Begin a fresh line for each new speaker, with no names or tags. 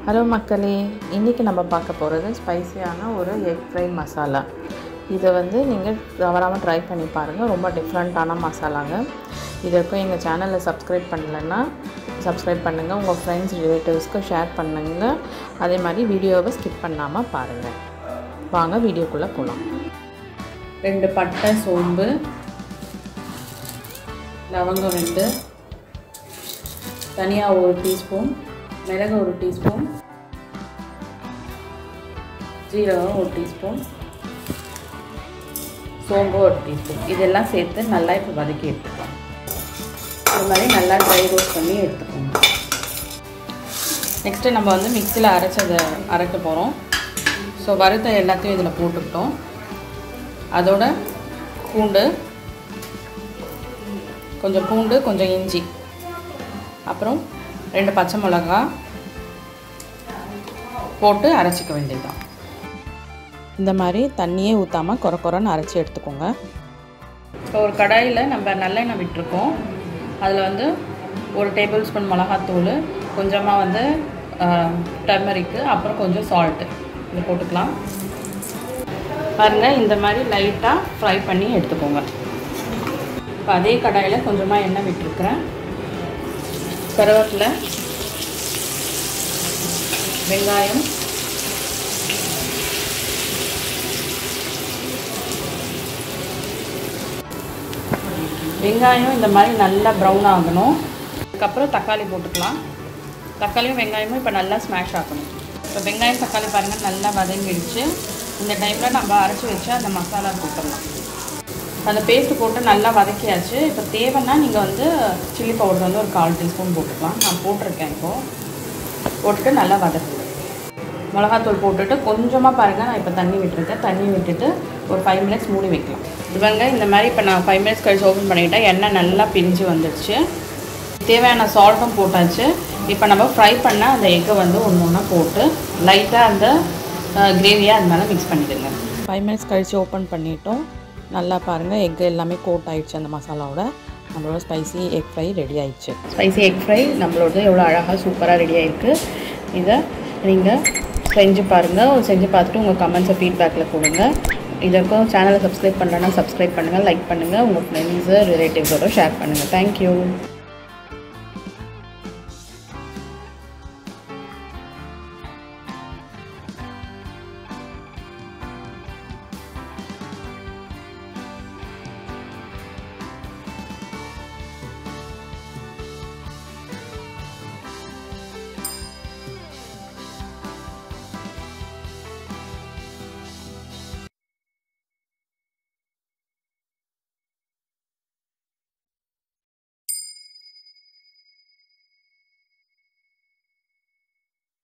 hello மக்களே இன்றைக்கி நம்ம பார்க்க போகிறது ஸ்பைசியான ஒரு எக் ஃப்ரை மசாலா இதை வந்து நீங்கள் தவறாமல் ட்ரை பண்ணி பாருங்கள் ரொம்ப டிஃப்ரெண்ட்டான மசாலாங்க இதற்கும் எங்கள் சேனலை சப்ஸ்கிரைப் பண்ணலைன்னா சப்ஸ்கிரைப் பண்ணுங்கள் உங்கள் ஃப்ரெண்ட்ஸ் ரிலேட்டிவ்ஸ்க்கு ஷேர் பண்ணுங்கள் அதே மாதிரி வீடியோவை ஸ்கிப் பண்ணாமல் பாருங்கள் வாங்க வீடியோக்குள்ளே போகலாம் ரெண்டு பட்டை சோம்பு லவங்கம் ரெண்டு தனியாக ஒரு டீஸ்பூன் மிளகு ஒரு டீஸ்பூன் ஜீரகம் ஒரு டீஸ்பூன் சோம்பு ஒரு டீஸ்பூன் இதெல்லாம் சேர்த்து நல்லா இப்போ வதக்கி எடுத்துக்கலாம் இது மாதிரி நல்லா ட்ரை ரோஸ்ட் பண்ணி எடுத்துக்கோங்க நெக்ஸ்ட்டு நம்ம வந்து மிக்சியில் அரைச்சதை அரைக்க போகிறோம் ஸோ வறுத்த எல்லாத்தையும் இதில் போட்டுக்கிட்டோம் அதோட பூண்டு கொஞ்சம் பூண்டு கொஞ்சம் இஞ்சி அப்புறம் ரெண்டு பச்சை மிளகா போட்டு அரைச்சிக்க வேண்டியதுதான் இந்த மாதிரி தண்ணியே ஊற்றாமல் குறை குறைன்னு அரைச்சி எடுத்துக்கோங்க இப்போ ஒரு கடாயில் நம்ம நல்லெண்ணெய் விட்டுருக்கோம் அதில் வந்து ஒரு டேபிள் ஸ்பூன் மிளகாத்தூள் கொஞ்சமாக வந்து டர்மரிக்கு அப்புறம் கொஞ்சம் சால்ட்டு இது போட்டுக்கலாம் பாருங்கள் இந்த மாதிரி லைட்டாக ஃப்ரை பண்ணி எடுத்துக்கோங்க இப்போ அதே கடாயில் கொஞ்சமாக எண்ணெய் விட்டுருக்குறேன் கருவேப்பிலை வெங்காயம் வெங்காயம் இந்த மாதிரி நல்லா ப்ரௌன் ஆகணும் அதுக்கப்புறம் தக்காளி போட்டுக்கலாம் தக்காளியும் வெங்காயமும் இப்போ நல்லா ஸ்மாஷ் ஆகணும் இப்போ வெங்காயம் தக்காளி பாருங்கள் நல்லா வதங்கிடுச்சு இந்த டைமில் நம்ம அரைச்சி வச்சு அந்த மசாலா போட்டுடலாம் அந்த பேஸ்ட்டு போட்டு நல்லா வதக்கியாச்சு இப்போ தேவைன்னா நீங்கள் வந்து சில்லி பவுடர் வந்து ஒரு கால் டீஸ்பூன் போட்டுக்கலாம் நான் போட்டிருக்கேன் இப்போது போட்டுட்டு நல்லா வதக்குங்க மிளகாத்தூள் போட்டுட்டு கொஞ்சமாக பாருங்கள் நான் இப்போ தண்ணி விட்டுருக்கேன் தண்ணி விட்டுட்டு ஒரு ஃபைவ் மினிட்ஸ் மூடி வைக்கலாம் இவங்க இந்த மாதிரி இப்போ நான் ஃபைவ் மினிட்ஸ் கழிச்சு ஓப்பன் பண்ணிக்கிட்டேன் எண்ணெய் நல்லா பிரிஞ்சு வந்துடுச்சு தேவையான சால்ட்டும் போட்டாச்சு இப்போ நம்ம ஃப்ரை பண்ண அந்த எக்கை வந்து ஒன்று ஒன்றா போட்டு லைட்டாக அந்த கிரேவியை அது மேலே மிக்ஸ் பண்ணிடுங்க ஃபைவ் மினிட்ஸ் கழித்து ஓப்பன் பண்ணிட்டோம் நல்லா பாருங்கள் எக் எல்லாமே கோட் ஆகிடுச்சு அந்த மசாலாவோட நம்மளோட ஸ்பைசி எக் ஃப்ரை ரெடி ஆயிடுச்சு ஸ்பைசி எக் ஃப்ரை நம்மளோட எவ்வளோ அழகாக சூப்பராக ரெடி ஆகிருக்கு இதை நீங்கள் செஞ்சு பாருங்கள் செஞ்சு பார்த்துட்டு உங்கள் கமெண்ட்ஸை ஃபீட்பேக்கில் கொடுங்க இதற்கும் சேனலை சப்ஸ்கிரைப் பண்ணுறேன்னா சப்ஸ்கிரைப் பண்ணுங்கள் லைக் பண்ணுங்கள் உங்கள் ஃப்ரெண்ட்ஸு ரிலேட்டிவ்ஸோட ஷேர் பண்ணுங்கள் தேங்க்யூ